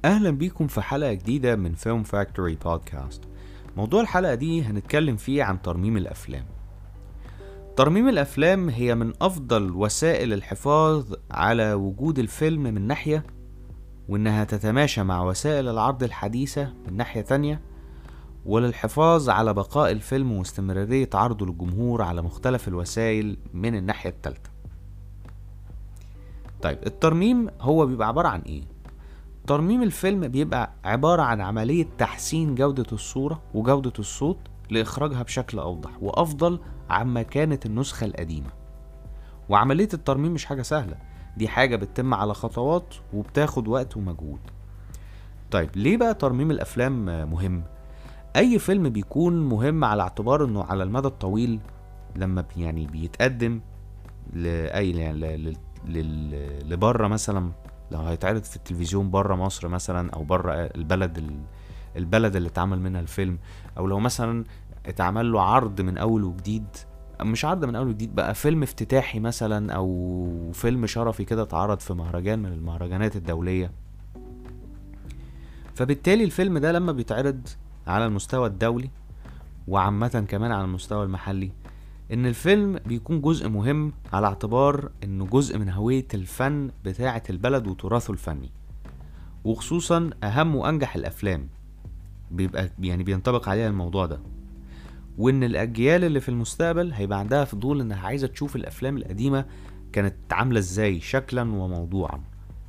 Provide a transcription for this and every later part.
أهلا بيكم في حلقة جديدة من فيلم فاكتوري بودكاست موضوع الحلقة دي هنتكلم فيه عن ترميم الأفلام ترميم الأفلام هي من أفضل وسائل الحفاظ على وجود الفيلم من ناحية وإنها تتماشى مع وسائل العرض الحديثة من ناحية تانية وللحفاظ على بقاء الفيلم واستمرارية عرضه للجمهور على مختلف الوسائل من الناحية التالتة طيب الترميم هو بيبقى عبارة عن ايه؟ ترميم الفيلم بيبقى عبارة عن عملية تحسين جودة الصورة وجودة الصوت لإخراجها بشكل أوضح وأفضل عما كانت النسخة القديمة وعملية الترميم مش حاجة سهلة دي حاجة بتتم على خطوات وبتاخد وقت ومجهود طيب ليه بقى ترميم الأفلام مهم؟ أي فيلم بيكون مهم على اعتبار إنه على المدى الطويل لما بي- يعني بيتقدم لأي يعني لبره مثلا لو هيتعرض في التلفزيون بره مصر مثلا او بره البلد ال- البلد اللي اتعمل منها الفيلم او لو مثلا اتعمل له عرض من اول وجديد مش عرض من اول وجديد بقى فيلم افتتاحي مثلا او فيلم شرفي كده اتعرض في مهرجان من المهرجانات الدولية فبالتالي الفيلم ده لما بيتعرض على المستوى الدولي وعامة كمان على المستوى المحلي ان الفيلم بيكون جزء مهم على اعتبار انه جزء من هوية الفن بتاعة البلد وتراثه الفني وخصوصا اهم وانجح الافلام بيبقى يعني بينطبق عليها الموضوع ده وان الاجيال اللي في المستقبل هيبقى عندها فضول انها عايزة تشوف الافلام القديمة كانت عاملة ازاي شكلا وموضوعا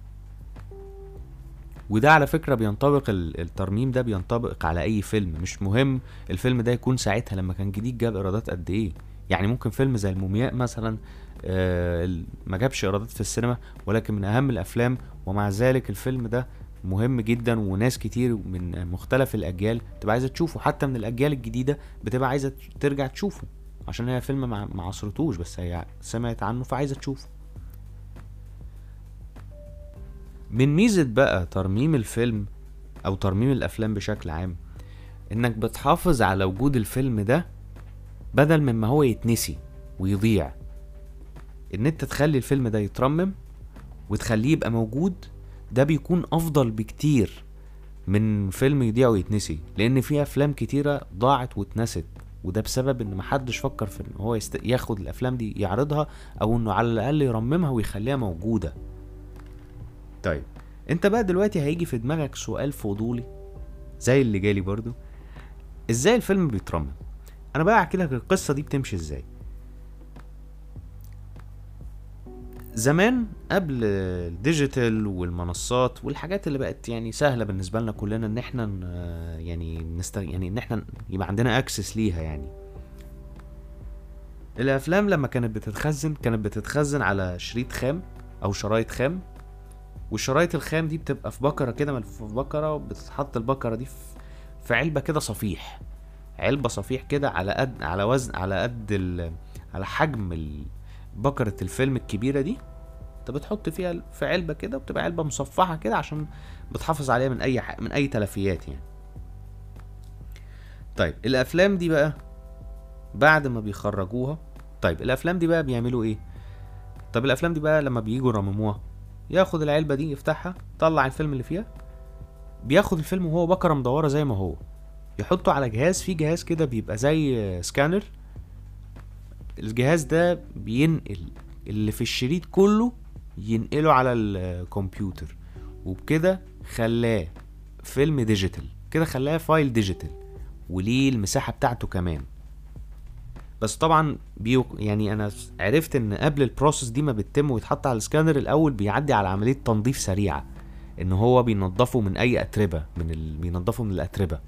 وده على فكرة بينطبق ال- الترميم ده بينطبق على أي فيلم مش مهم الفيلم ده يكون ساعتها لما كان جديد جاب إيرادات قد إيه يعني ممكن فيلم زي المومياء مثلا آه، ال- ما جابش إيرادات في السينما ولكن من أهم الأفلام ومع ذلك الفيلم ده مهم جدا وناس كتير من مختلف الأجيال بتبقى عايزة تشوفه حتى من الأجيال الجديدة بتبقى عايزة ترجع تشوفه عشان هي فيلم ما ما عصرتوش بس هي سمعت عنه فعايزة تشوفه من ميزة بقى ترميم الفيلم أو ترميم الأفلام بشكل عام إنك بتحافظ على وجود الفيلم ده بدل من ما هو يتنسي ويضيع إن أنت تخلي الفيلم ده يترمم وتخليه يبقى موجود ده بيكون أفضل بكتير من فيلم يضيع ويتنسي لأن في أفلام كتيرة ضاعت واتنست وده بسبب ان محدش فكر في ان هو يست... ياخد الافلام دي يعرضها او انه على الاقل يرممها ويخليها موجوده طيب انت بقى دلوقتي هيجي في دماغك سؤال فضولي زي اللي جالي برضو ازاي الفيلم بيترمم انا بقى احكي لك القصه دي بتمشي ازاي زمان قبل الديجيتال والمنصات والحاجات اللي بقت يعني سهله بالنسبه لنا كلنا ان احنا ن- يعني نست يعني ان احنا يبقى عندنا اكسس ليها يعني الافلام لما كانت بتتخزن كانت بتتخزن على شريط خام او شرايط خام والشرايط الخام دي بتبقى في بكره كده ملفوفه في بكره وبتتحط البكره دي في في علبه كده صفيح علبه صفيح كده على قد على وزن على قد ال... على حجم ال... بكره الفيلم الكبيره دي انت بتحط فيها في علبه كده وبتبقى علبه مصفحه كده عشان بتحافظ عليها من اي ح... من اي تلفيات يعني طيب الافلام دي بقى بعد ما بيخرجوها طيب الافلام دي بقى بيعملوا ايه طب الافلام دي بقى لما بييجوا يرمموها ياخد العلبه دي يفتحها طلع الفيلم اللي فيها بياخد الفيلم وهو بكره مدوره زي ما هو يحطه على جهاز في جهاز كده بيبقى زي سكانر الجهاز ده بينقل اللي في الشريط كله ينقله على الكمبيوتر وبكده خلاه فيلم ديجيتال كده خلاه فايل ديجيتال وليه المساحة بتاعته كمان بس طبعا بيو يعني انا عرفت ان قبل البروسيس دي ما بتتم ويتحط على السكانر الاول بيعدي على عملية تنظيف سريعة ان هو بينضفه من اي اتربة من ال... بينضفه من الاتربة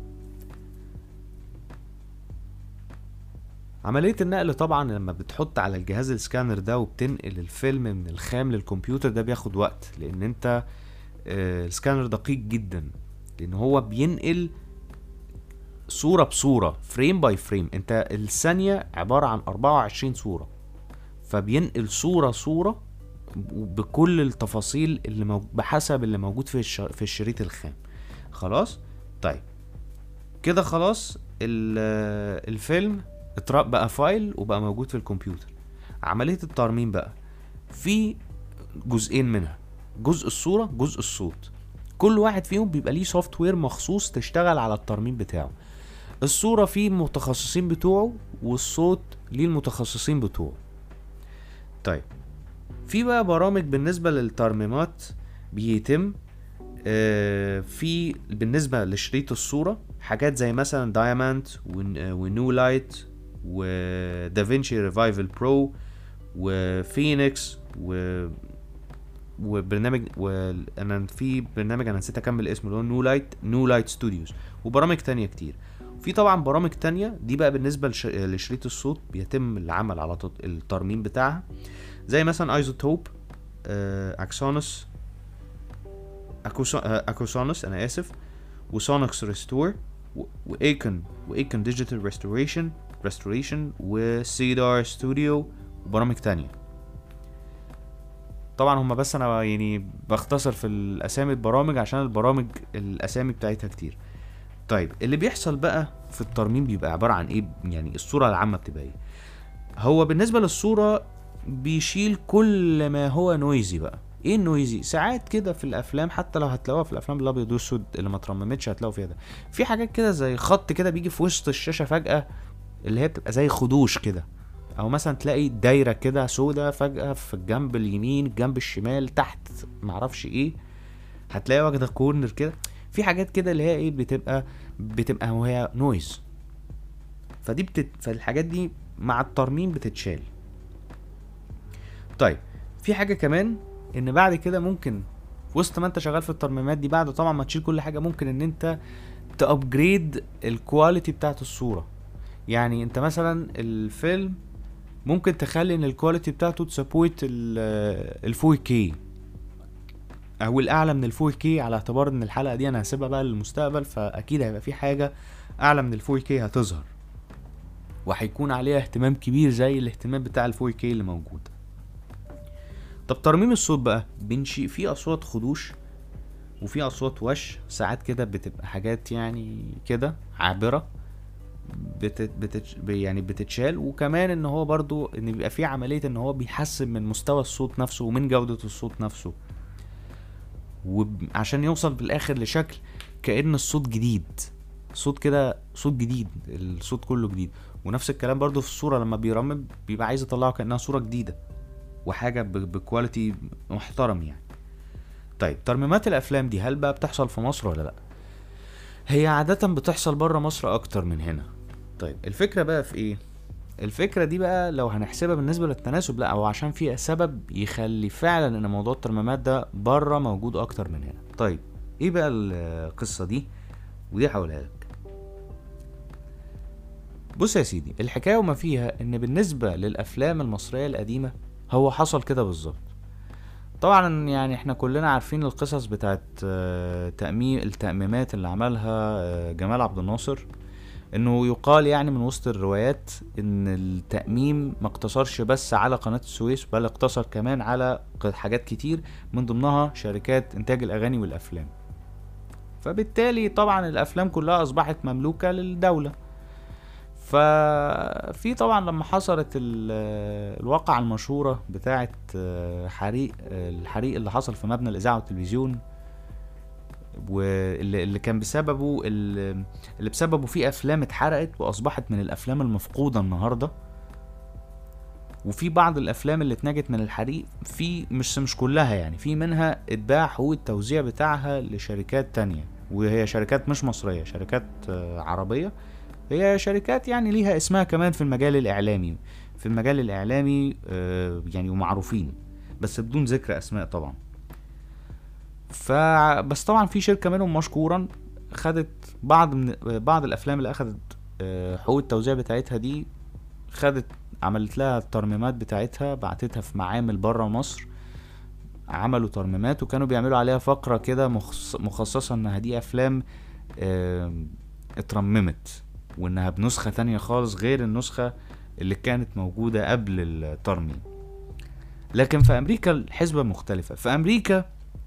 عملية النقل طبعا لما بتحط على الجهاز السكانر ده وبتنقل الفيلم من الخام للكمبيوتر ده بياخد وقت لان انت آه، السكانر دقيق جدا لان هو بينقل صورة بصورة فريم باي فريم انت الثانية عبارة عن 24 صورة فبينقل صورة صورة بكل التفاصيل اللي مو... بحسب اللي موجود في الش... في الشريط الخام خلاص طيب كده خلاص ال- الفيلم اترق بقى فايل وبقى موجود في الكمبيوتر عملية الترميم بقى في جزئين منها جزء الصورة جزء الصوت كل واحد فيهم بيبقى ليه سوفت وير مخصوص تشتغل على الترميم بتاعه الصورة فيه المتخصصين بتوعه والصوت ليه المتخصصين بتوعه طيب في بقى برامج بالنسبة للترميمات بيتم آه، في بالنسبة لشريط الصورة حاجات زي مثلا دايماند ونو لايت ودافينشي ريفايفل برو وفينيكس و وبرنامج وانا في برنامج انا نسيت اكمل اسمه اللي هو نو لايت نو لايت ستوديوز وبرامج تانية كتير في طبعا برامج تانية دي بقى بالنسبة لش... لشريط الصوت بيتم العمل على تط... الترميم بتاعها زي مثلا ايزوتوب اكسونس اكوسونس انا اسف وسونكس ريستور وايكون وايكون ديجيتال ريستوريشن ريستوريشن وسيدار ستوديو وبرامج تانية طبعا هما بس انا يعني بختصر في الاسامي البرامج عشان البرامج الاسامي بتاعتها كتير طيب اللي بيحصل بقى في الترميم بيبقى عبارة عن ايه يعني الصورة العامة بتبقى ايه هو بالنسبة للصورة بيشيل كل ما هو نويزي بقى ايه النويزي ساعات كده في الافلام حتى لو هتلاقوها في الافلام الابيض والاسود اللي ما اترممتش هتلاقوا فيها ده في حاجات كده زي خط كده بيجي في وسط الشاشه فجاه اللي هي بتبقى زي خدوش كده او مثلا تلاقي دايره كده سودة فجاه في الجنب اليمين الجنب الشمال تحت معرفش ايه هتلاقي واخده كورنر كده في حاجات كده اللي هي ايه بتبقى بتبقى وهي نويز فدي بتت... فالحاجات دي مع الترميم بتتشال طيب في حاجه كمان ان بعد كده ممكن وسط ما انت شغال في الترميمات دي بعد طبعا ما تشيل كل حاجه ممكن ان انت تابجريد الكواليتي بتاعت الصوره يعني انت مثلا الفيلم ممكن تخلي ان الكواليتي بتاعته تسبويت ال 4 كي او الاعلى من ال 4 كي على اعتبار ان الحلقه دي انا هسيبها بقى للمستقبل فاكيد هيبقى في حاجه اعلى من ال 4 كي هتظهر وهيكون عليها اهتمام كبير زي الاهتمام بتاع ال 4 كي اللي موجود طب ترميم الصوت بقى بنشي في اصوات خدوش وفي اصوات وش ساعات كده بتبقى حاجات يعني كده عابره بتت بتت يعني بتتشال وكمان ان هو برضو ان بيبقى في عمليه ان هو بيحسن من مستوى الصوت نفسه ومن جوده الصوت نفسه وعشان يوصل بالاخر لشكل كأن الصوت جديد صوت كده صوت جديد الصوت كله جديد ونفس الكلام برضو في الصوره لما بيرمم بيبقى عايز يطلعه كانها صوره جديده وحاجه بكواليتي محترم يعني طيب ترميمات الافلام دي هل بقى بتحصل في مصر ولا لا هي عاده بتحصل بره مصر اكتر من هنا طيب الفكره بقى في ايه الفكره دي بقى لو هنحسبها بالنسبه للتناسب لا او عشان في سبب يخلي فعلا ان موضوع الترميمات ده بره موجود اكتر من هنا طيب ايه بقى القصه دي ودي هقولها لك بص يا سيدي الحكايه وما فيها ان بالنسبه للافلام المصريه القديمه هو حصل كده بالظبط طبعا يعني احنا كلنا عارفين القصص بتاعت تأميم التأميمات اللي عملها جمال عبد الناصر انه يقال يعني من وسط الروايات ان التأميم ما اقتصرش بس على قناة السويس بل اقتصر كمان على حاجات كتير من ضمنها شركات انتاج الاغاني والافلام فبالتالي طبعا الافلام كلها اصبحت مملوكة للدولة ففي طبعا لما حصلت الواقعة المشهورة بتاعة حريق الحريق اللي حصل في مبنى الإذاعة والتلفزيون واللي كان بسببه اللي بسببه في أفلام اتحرقت وأصبحت من الأفلام المفقودة النهاردة وفي بعض الأفلام اللي اتنجت من الحريق في مش مش كلها يعني في منها اتباع حقوق التوزيع بتاعها لشركات تانية وهي شركات مش مصرية شركات عربية هي شركات يعني ليها اسمها كمان في المجال الاعلامي في المجال الاعلامي آه يعني ومعروفين بس بدون ذكر اسماء طبعا فبس طبعا في شركه منهم مشكورا خدت بعض من بعض الافلام اللي اخدت آه حقوق التوزيع بتاعتها دي خدت عملت لها الترميمات بتاعتها بعتتها في معامل بره مصر عملوا ترميمات وكانوا بيعملوا عليها فقره كده مخصصه انها دي افلام آه اترممت وانها بنسخة تانية خالص غير النسخة اللي كانت موجودة قبل الترميم لكن في امريكا الحسبة مختلفة في امريكا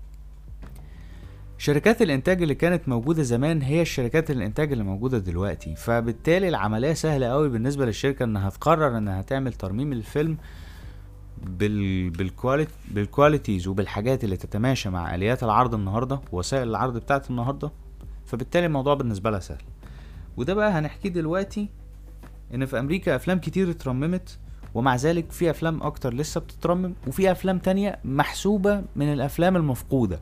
شركات الانتاج اللي كانت موجودة زمان هي الشركات الانتاج اللي موجودة دلوقتي فبالتالي العملية سهلة قوي بالنسبة للشركة انها تقرر انها تعمل ترميم الفيلم بال بالكواليتي بالكواليتيز وبالحاجات اللي تتماشى مع اليات العرض النهارده ووسائل العرض بتاعت النهارده فبالتالي الموضوع بالنسبه لها سهل وده بقى هنحكيه دلوقتي ان في امريكا افلام كتير اترممت ومع ذلك في افلام اكتر لسه بتترمم وفي افلام تانية محسوبة من الافلام المفقودة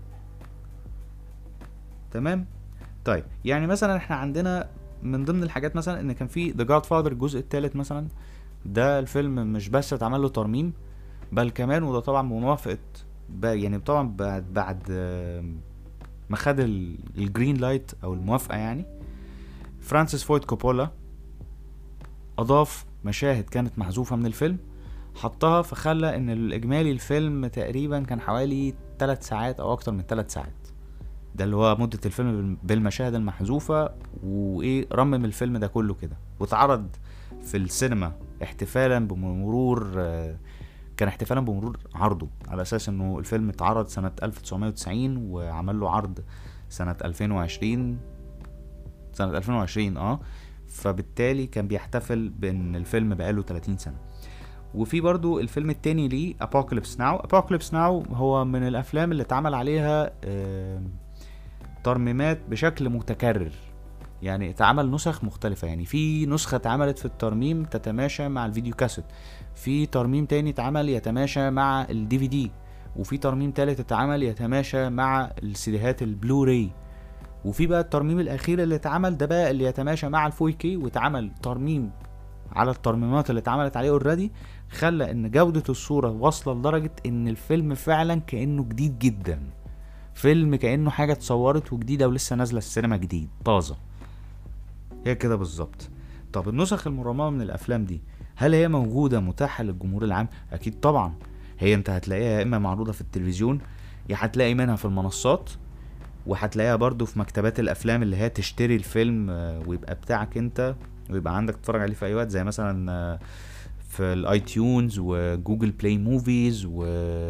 تمام طيب يعني مثلا احنا عندنا من ضمن الحاجات مثلا ان كان في ذا جاد فاذر الجزء الثالث مثلا ده الفيلم مش بس اتعمل له ترميم بل كمان وده طبعا بموافقة يعني طبعا بعد بعد ما خد الجرين لايت او الموافقة يعني فرانسيس فويد كوبولا اضاف مشاهد كانت محذوفة من الفيلم حطها فخلى ان الاجمالي الفيلم تقريبا كان حوالي 3 ساعات او اكتر من 3 ساعات ده اللي هو مدة الفيلم بالمشاهد المحذوفة وايه رمم الفيلم ده كله كده واتعرض في السينما احتفالا بمرور كان احتفالا بمرور عرضه على اساس انه الفيلم اتعرض سنة 1990 وعمل له عرض سنة 2020 سنة 2020 اه فبالتالي كان بيحتفل بان الفيلم بقاله 30 سنة وفي برضو الفيلم التاني ليه ابوكاليبس ناو ابوكاليبس ناو هو من الافلام اللي اتعمل عليها ترميمات بشكل متكرر يعني اتعمل نسخ مختلفة يعني في نسخة اتعملت في الترميم تتماشى مع الفيديو كاسيت في ترميم تاني اتعمل يتماشى مع الدي في دي وفي ترميم تالت اتعمل يتماشى مع السيديهات البلوراي وفي بقى الترميم الاخير اللي اتعمل ده بقى اللي يتماشى مع الفوي كي واتعمل ترميم على الترميمات اللي اتعملت عليه اوريدي خلى ان جودة الصورة واصلة لدرجة ان الفيلم فعلا كأنه جديد جدا فيلم كأنه حاجة اتصورت وجديدة ولسه نازلة السينما جديد طازة هي كده بالظبط طب النسخ المرممة من الافلام دي هل هي موجودة متاحة للجمهور العام اكيد طبعا هي انت هتلاقيها يا اما معروضة في التلفزيون يا هتلاقي منها في المنصات وهتلاقيها برضو في مكتبات الافلام اللي هي تشتري الفيلم ويبقى بتاعك انت ويبقى عندك تتفرج عليه في اي وقت زي مثلا في الاي تيونز وجوجل بلاي موفيز و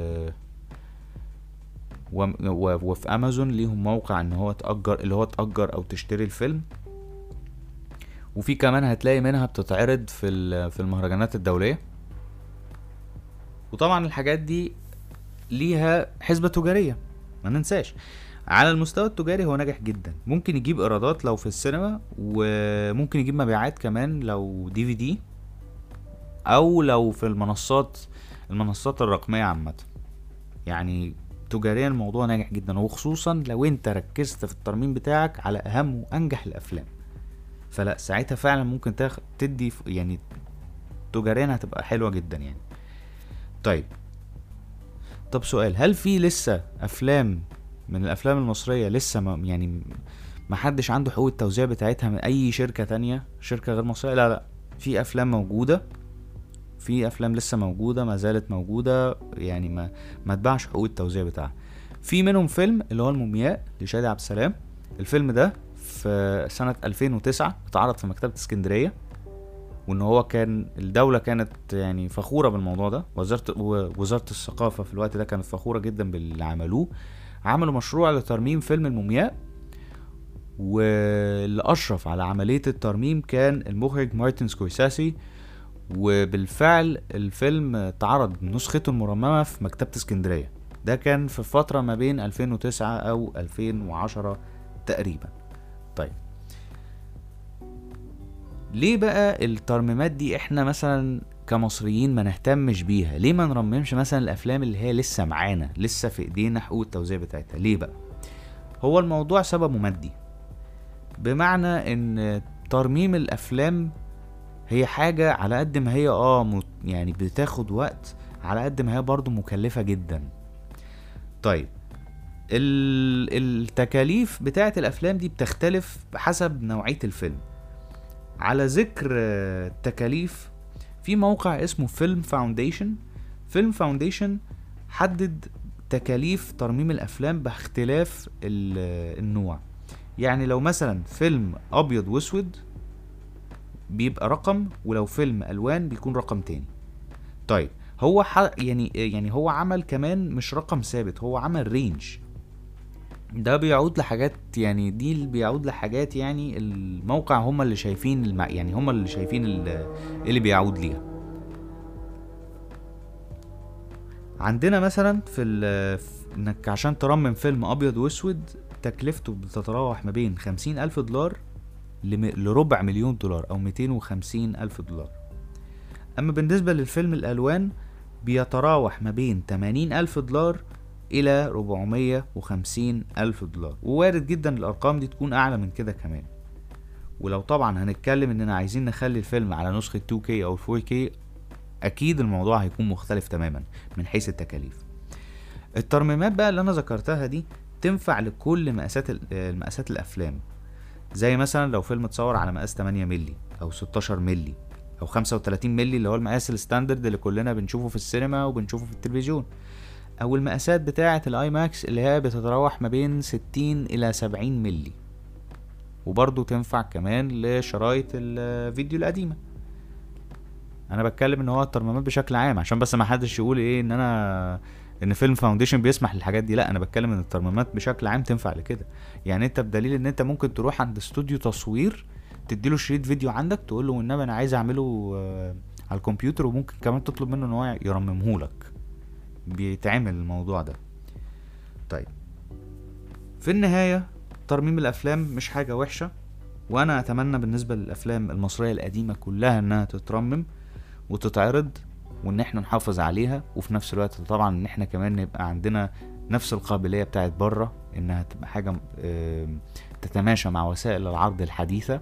وفي امازون ليهم موقع ان هو تأجر اللي هو تأجر او تشتري الفيلم وفي كمان هتلاقي منها بتتعرض في في المهرجانات الدولية وطبعا الحاجات دي ليها حسبة تجارية ما ننساش على المستوى التجاري هو ناجح جدا ممكن يجيب ايرادات لو في السينما وممكن يجيب مبيعات كمان لو دي في دي او لو في المنصات المنصات الرقميه عامه يعني تجاريا الموضوع ناجح جدا وخصوصا لو انت ركزت في الترميم بتاعك على اهم وانجح الافلام فلا ساعتها فعلا ممكن تاخ... تدي يعني تجاريا هتبقى حلوه جدا يعني طيب طب سؤال هل في لسه افلام من الافلام المصريه لسه ما يعني ما حدش عنده حقوق التوزيع بتاعتها من اي شركه تانية شركه غير مصريه لا لا في افلام موجوده في افلام لسه موجوده ما زالت موجوده يعني ما ما اتباعش حقوق التوزيع بتاعها في منهم فيلم اللي هو المومياء لشادي عبد السلام الفيلم ده في سنة 2009 اتعرض في مكتبة اسكندرية وان هو كان الدولة كانت يعني فخورة بالموضوع ده وزارة وزارة الثقافة في الوقت ده كانت فخورة جدا باللي عملوه عملوا مشروع لترميم فيلم المومياء واللي اشرف على عملية الترميم كان المخرج مارتن سكورساسي وبالفعل الفيلم اتعرض نسخته المرممة في مكتبة اسكندرية ده كان في فترة ما بين 2009 أو 2010 تقريبا طيب ليه بقى الترميمات دي احنا مثلا كمصريين ما نهتمش بيها ليه ما نرممش مثلا الافلام اللي هي لسه معانا لسه في ايدينا حقوق التوزيع بتاعتها ليه بقى هو الموضوع سببه مادي بمعنى ان ترميم الافلام هي حاجة على قد ما هي اه يعني بتاخد وقت على قد ما هي برضو مكلفة جدا طيب التكاليف بتاعة الافلام دي بتختلف بحسب نوعية الفيلم على ذكر التكاليف في موقع اسمه فيلم فاونديشن فيلم فاونديشن حدد تكاليف ترميم الافلام باختلاف النوع يعني لو مثلا فيلم ابيض واسود بيبقى رقم ولو فيلم الوان بيكون رقم تاني طيب هو ح... يعني يعني هو عمل كمان مش رقم ثابت هو عمل رينج ده بيعود لحاجات يعني دي بيعود لحاجات يعني الموقع هم اللي شايفين الم... يعني هم اللي شايفين اللي, اللي بيعود ليها عندنا مثلا في ال- في انك عشان ترمم فيلم ابيض واسود تكلفته بتتراوح ما بين خمسين الف دولار لم- لربع مليون دولار او ميتين وخمسين الف دولار اما بالنسبة للفيلم الالوان بيتراوح ما بين تمانين الف دولار الى ربعمية وخمسين الف دولار ووارد جدا الارقام دي تكون اعلى من كده كمان ولو طبعا هنتكلم اننا عايزين نخلي الفيلم على نسخة 2K او 4K اكيد الموضوع هيكون مختلف تماما من حيث التكاليف الترميمات بقى اللي انا ذكرتها دي تنفع لكل مقاسات ال- آه، مقاسات الافلام زي مثلا لو فيلم اتصور على مقاس 8 مللي او 16 مللي او 35 مللي اللي هو المقاس الستاندرد اللي كلنا بنشوفه في السينما وبنشوفه في التلفزيون او المقاسات بتاعه الاي ماكس اللي هي بتتراوح ما بين 60 الى 70 مللي وبرضه تنفع كمان لشرايط الفيديو القديمه انا بتكلم ان هو الترميمات بشكل عام عشان بس ما حدش يقول ايه ان انا ان فيلم فاونديشن بيسمح للحاجات دي لا انا بتكلم ان الترميمات بشكل عام تنفع لكده يعني انت بدليل ان انت ممكن تروح عند استوديو تصوير تديله شريط فيديو عندك تقول له والنبي انا عايز اعمله آه، على الكمبيوتر وممكن كمان تطلب منه ان هو يرممه لك بيتعمل الموضوع ده طيب في النهاية ترميم الافلام مش حاجة وحشة وانا اتمنى بالنسبة للافلام المصرية القديمة كلها انها تترمم وتتعرض وان احنا نحافظ عليها وفي نفس الوقت طبعا ان احنا كمان نبقى عندنا نفس القابلية بتاعت بره انها تبقى حاجة آم، تتماشى مع وسائل العرض الحديثة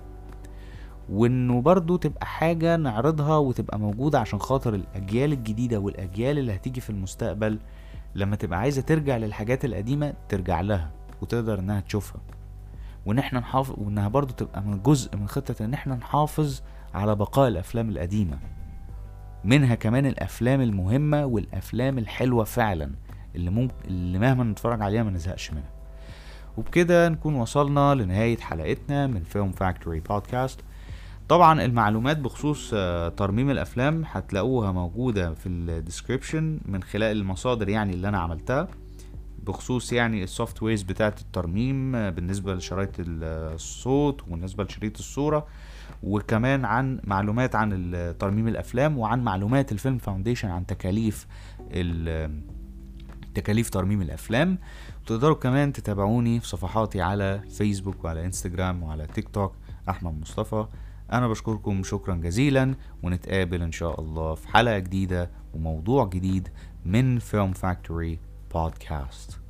وانه برضو تبقى حاجة نعرضها وتبقى موجودة عشان خاطر الاجيال الجديدة والاجيال اللي هتيجي في المستقبل لما تبقى عايزة ترجع للحاجات القديمة ترجع لها وتقدر انها تشوفها وان احنا نحافظ وانها برضو تبقى من جزء من خطة ان احنا نحافظ على بقاء الافلام القديمة منها كمان الافلام المهمة والافلام الحلوة فعلا اللي ممكن اللي مهما نتفرج عليها ما نزهقش منها وبكده نكون وصلنا لنهاية حلقتنا من فيلم فاكتوري بودكاست طبعا المعلومات بخصوص آه، ترميم الافلام هتلاقوها موجودة في الديسكريبشن من خلال المصادر يعني اللي انا عملتها بخصوص يعني السوفت ويرز بتاعة الترميم آه، بالنسبة لشرايط الصوت وبالنسبة لشريط الصورة وكمان عن معلومات عن ال- ترميم الافلام وعن معلومات الفيلم فاونديشن عن تكاليف ال- تكاليف ترميم الافلام تقدروا كمان تتابعوني في صفحاتي على فيسبوك وعلى انستجرام وعلى تيك توك احمد مصطفى انا بشكركم شكرا جزيلا ونتقابل ان شاء الله في حلقة جديدة وموضوع جديد من فيلم فاكتوري بودكاست